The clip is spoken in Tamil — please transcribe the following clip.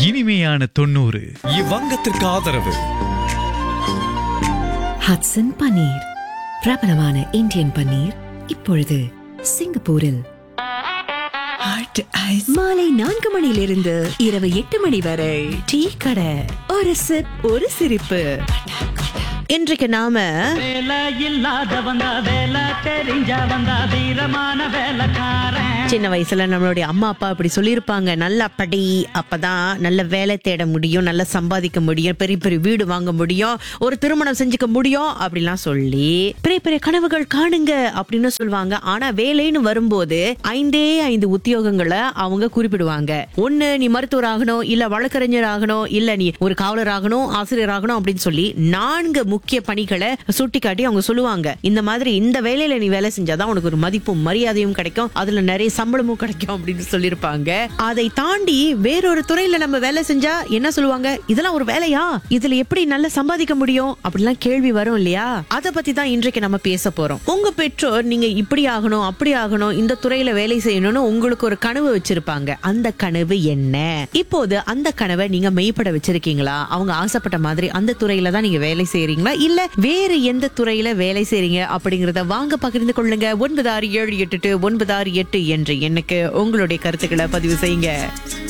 இனிமையான தொண்ணூறு இவ்வங்கத்திற்கு ஆதரவு ஹட்சன் பன்னீர் பிரபலமான இந்தியன் பன்னீர் இப்பொழுது சிங்கப்பூரில் மாலை நான்கு மணியிலிருந்து இரவு எட்டு மணி வரை டீ கடை ஒரு சிப் ஒரு சிரிப்பு இன்றைக்கு நாம வேலை இல்லாத வந்தா வேலை தெரிஞ்ச வந்தா வீரமான வேலைக்காரன் சின்ன வயசுல நம்மளுடைய அம்மா அப்பா இப்படி சொல்லியிருப்பாங்க நல்ல படி அப்பதான் நல்ல வேலை தேட முடியும் நல்ல சம்பாதிக்க முடியும் பெரிய பெரிய வீடு வாங்க முடியும் ஒரு திருமணம் செஞ்சுக்க முடியும் அப்படிலாம் சொல்லி பெரிய பெரிய கனவுகள் காணுங்க அப்படின்னு சொல்லுவாங்க ஆனா வேலைன்னு வரும்போது ஐந்தே ஐந்து உத்தியோகங்களை அவங்க குறிப்பிடுவாங்க ஒண்ணு நீ மருத்துவர் ஆகணும் இல்ல வழக்கறிஞர் ஆகணும் இல்ல நீ ஒரு காவலர் ஆகணும் ஆசிரியர் ஆகணும் அப்படின்னு சொல்லி நான்கு முக்கிய பணிகளை சுட்டி காட்டி அவங்க சொல்லுவாங்க இந்த மாதிரி இந்த வேலையில நீ வேலை செஞ்சாதான் உனக்கு ஒரு மதிப்பும் மரியாதையும் கிடைக்கும் அதுல நிறைய சம்பளமும் கிடைக்கும் அப்படின்னு சொல்லியிருப்பாங்க அதை தாண்டி வேறொரு துறையில நம்ம வேலை செஞ்சா என்ன சொல்லுவாங்க இதெல்லாம் ஒரு வேலையா இதுல எப்படி நல்லா சம்பாதிக்க முடியும் அப்படிலாம் கேள்வி வரும் இல்லையா அத பத்தி தான் இன்றைக்கு நம்ம பேச போறோம் உங்க பெற்றோர் நீங்க இப்படி ஆகணும் அப்படி ஆகணும் இந்த துறையில வேலை செய்யணும்னு உங்களுக்கு ஒரு கனவு வச்சிருப்பாங்க அந்த கனவு என்ன இப்போது அந்த கனவை நீங்க மெய்ப்பட வச்சிருக்கீங்களா அவங்க ஆசைப்பட்ட மாதிரி அந்த துறையில தான் நீங்க வேலை செய்யறீங்களா இல்ல வேறு எந்த துறையில வேலை செய்றீங்க அப்படிங்கறத வாங்க பகிர்ந்து கொள்ளுங்க ஒன்பது ஆறு ஏழு எட்டு எட்டு ஒன்பது ஆறு எட்டு என்ற எண்ணுக்கு உங்களுடைய கருத்துக்களை பதிவு செய்யுங்க